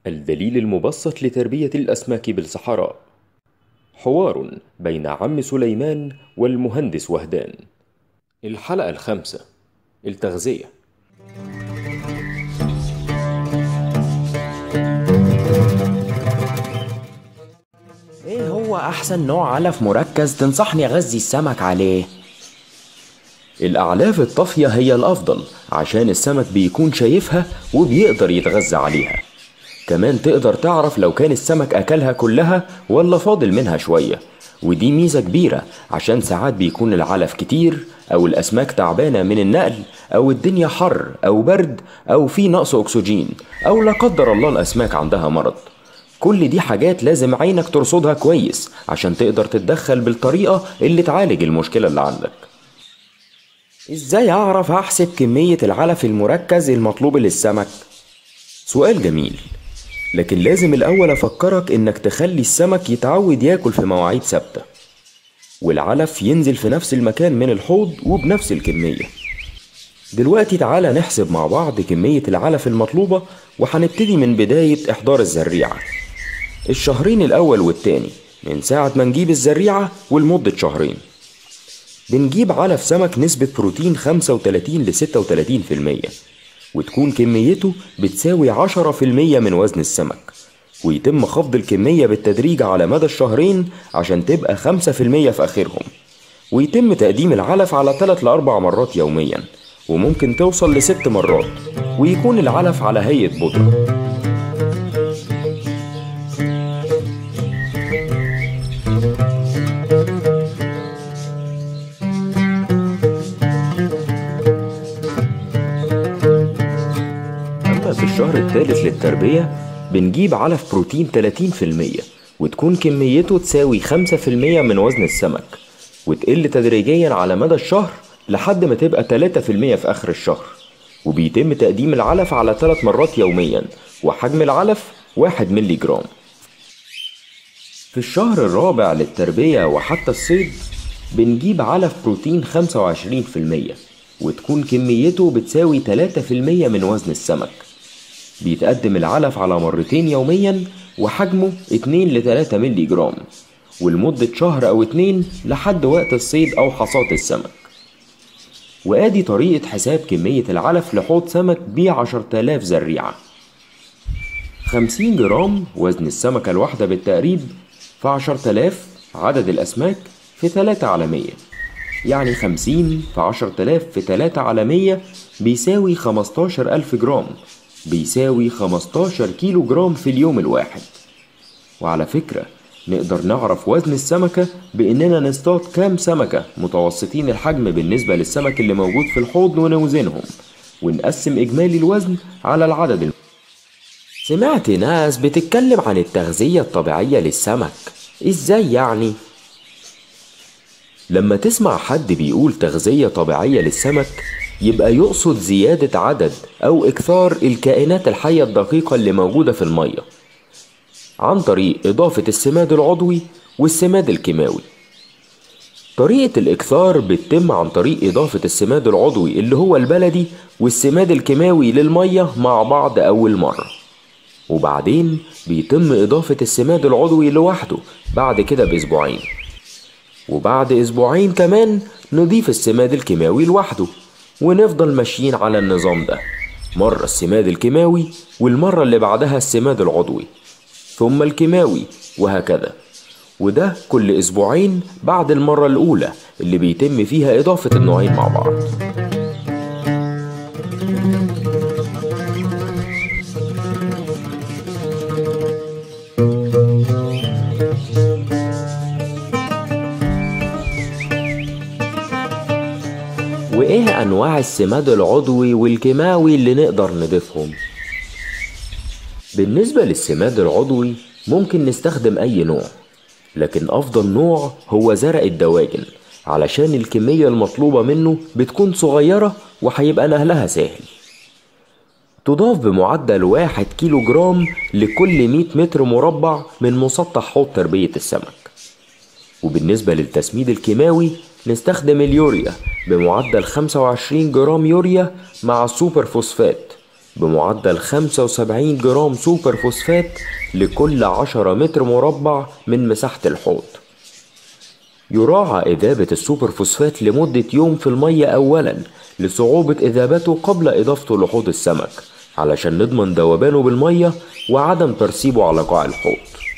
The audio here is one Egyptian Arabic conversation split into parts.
الدليل المبسط لتربية الأسماك بالصحراء حوار بين عم سليمان والمهندس وهدان الحلقة الخامسة التغذية ايه هو احسن نوع علف مركز تنصحني اغذي السمك عليه الأعلاف الطافية هي الأفضل عشان السمك بيكون شايفها وبيقدر يتغذى عليها كمان تقدر تعرف لو كان السمك أكلها كلها ولا فاضل منها شوية ودي ميزة كبيرة عشان ساعات بيكون العلف كتير أو الأسماك تعبانة من النقل أو الدنيا حر أو برد أو في نقص أكسجين أو لا قدر الله الأسماك عندها مرض كل دي حاجات لازم عينك ترصدها كويس عشان تقدر تتدخل بالطريقة اللي تعالج المشكلة اللي عندك ازاي اعرف احسب كمية العلف المركز المطلوب للسمك سؤال جميل لكن لازم الأول أفكرك إنك تخلي السمك يتعود ياكل في مواعيد ثابتة والعلف ينزل في نفس المكان من الحوض وبنفس الكمية دلوقتي تعالى نحسب مع بعض كمية العلف المطلوبة وهنبتدي من بداية إحضار الزريعة الشهرين الأول والتاني من ساعة ما نجيب الزريعة ولمدة شهرين بنجيب علف سمك نسبة بروتين 35 ل 36% وتكون كميته بتساوي 10% من وزن السمك ويتم خفض الكمية بالتدريج على مدى الشهرين عشان تبقى 5% في آخرهم ويتم تقديم العلف على 3 ل 4 مرات يوميا وممكن توصل لست مرات ويكون العلف على هيئة بودرة أما في الشهر الثالث للتربية بنجيب علف بروتين 30% وتكون كميته تساوي 5% من وزن السمك وتقل تدريجيا على مدى الشهر لحد ما تبقى 3% في آخر الشهر وبيتم تقديم العلف على 3 مرات يوميا وحجم العلف 1 ملي جرام في الشهر الرابع للتربية وحتى الصيد بنجيب علف بروتين 25% وتكون كميته بتساوي 3% من وزن السمك بيتقدم العلف على مرتين يوميا وحجمه 2 ل 3 ملي جرام ولمدة شهر أو اتنين لحد وقت الصيد أو حصاد السمك وآدي طريقة حساب كمية العلف لحوض سمك ب 10000 زريعة 50 جرام وزن السمكة الواحدة بالتقريب في 10000 عدد الأسماك في 3 على 100 يعني 50 في 10000 في 3 على 100 بيساوي 15000 جرام بيساوي 15 كيلو جرام في اليوم الواحد وعلى فكرة نقدر نعرف وزن السمكة بإننا نصطاد كام سمكة متوسطين الحجم بالنسبة للسمك اللي موجود في الحوض ونوزنهم ونقسم إجمالي الوزن على العدد الم... سمعت ناس بتتكلم عن التغذية الطبيعية للسمك ازاي يعني لما تسمع حد بيقول تغذية طبيعية للسمك يبقى يقصد زيادة عدد أو إكثار الكائنات الحية الدقيقة اللي موجودة في المية عن طريق إضافة السماد العضوي والسماد الكيماوي طريقة الإكثار بتتم عن طريق إضافة السماد العضوي اللي هو البلدي والسماد الكيماوي للمية مع بعض أول مرة وبعدين بيتم إضافة السماد العضوي لوحده بعد كده بأسبوعين وبعد أسبوعين كمان نضيف السماد الكيماوي لوحده ونفضل ماشيين على النظام ده مرة السماد الكيماوي والمرة اللي بعدها السماد العضوي ثم الكيماوي وهكذا وده كل أسبوعين بعد المرة الأولى اللي بيتم فيها إضافة النوعين مع بعض وايه انواع السماد العضوي والكيماوي اللي نقدر نضيفهم بالنسبة للسماد العضوي ممكن نستخدم أي نوع لكن أفضل نوع هو زرع الدواجن علشان الكمية المطلوبة منه بتكون صغيرة وهيبقى نهلها سهل تضاف بمعدل واحد كيلو جرام لكل 100 متر مربع من مسطح حوض تربية السمك وبالنسبة للتسميد الكيماوي نستخدم اليوريا بمعدل 25 جرام يوريا مع السوبر فوسفات بمعدل 75 جرام سوبر فوسفات لكل 10 متر مربع من مساحة الحوض يراعى إذابة السوبر فوسفات لمدة يوم في المية أولا لصعوبة إذابته قبل إضافته لحوض السمك علشان نضمن ذوبانه بالمية وعدم ترسيبه على قاع الحوض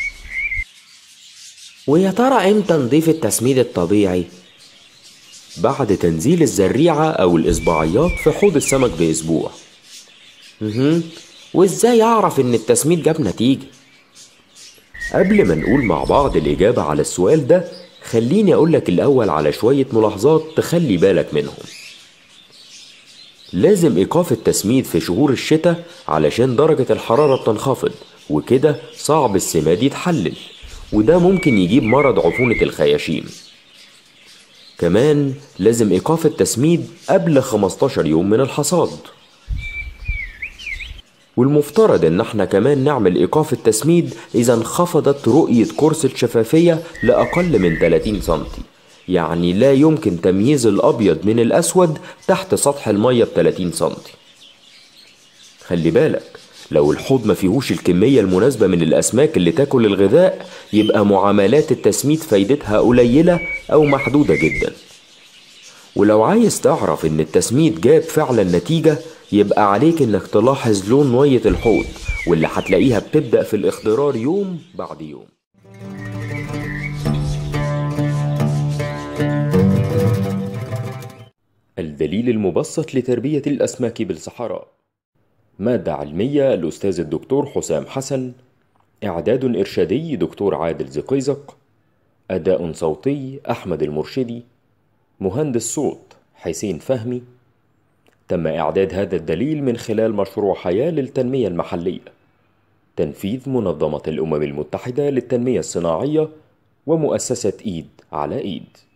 ويا ترى امتى نضيف التسميد الطبيعي بعد تنزيل الزريعة أو الإصبعيات في حوض السمك بأسبوع مهم. وازاي اعرف ان التسميد جاب نتيجة قبل ما نقول مع بعض الإجابة على السؤال ده خليني أقولك الأول على شوية ملاحظات تخلي بالك منهم لازم إيقاف التسميد في شهور الشتاء علشان درجة الحرارة بتنخفض وكده صعب السماد يتحلل وده ممكن يجيب مرض عفونة الخياشيم كمان لازم إيقاف التسميد قبل 15 يوم من الحصاد والمفترض ان احنا كمان نعمل ايقاف التسميد اذا انخفضت رؤية كرس الشفافية لاقل من 30 سنتي يعني لا يمكن تمييز الابيض من الاسود تحت سطح المية ب 30 سنتي خلي بالك لو الحوض ما فيهوش الكمية المناسبة من الأسماك اللي تاكل الغذاء يبقى معاملات التسميد فايدتها قليلة أو محدودة جدا ولو عايز تعرف إن التسميد جاب فعلا نتيجة يبقى عليك إنك تلاحظ لون مية الحوض واللي هتلاقيها بتبدأ في الاخضرار يوم بعد يوم الدليل المبسط لتربية الأسماك بالصحراء مادة علمية الأستاذ الدكتور حسام حسن إعداد إرشادي دكتور عادل زقيزق أداء صوتي أحمد المرشدي مهندس صوت حسين فهمي تم إعداد هذا الدليل من خلال مشروع حياة للتنمية المحلية تنفيذ منظمة الأمم المتحدة للتنمية الصناعية ومؤسسة إيد على إيد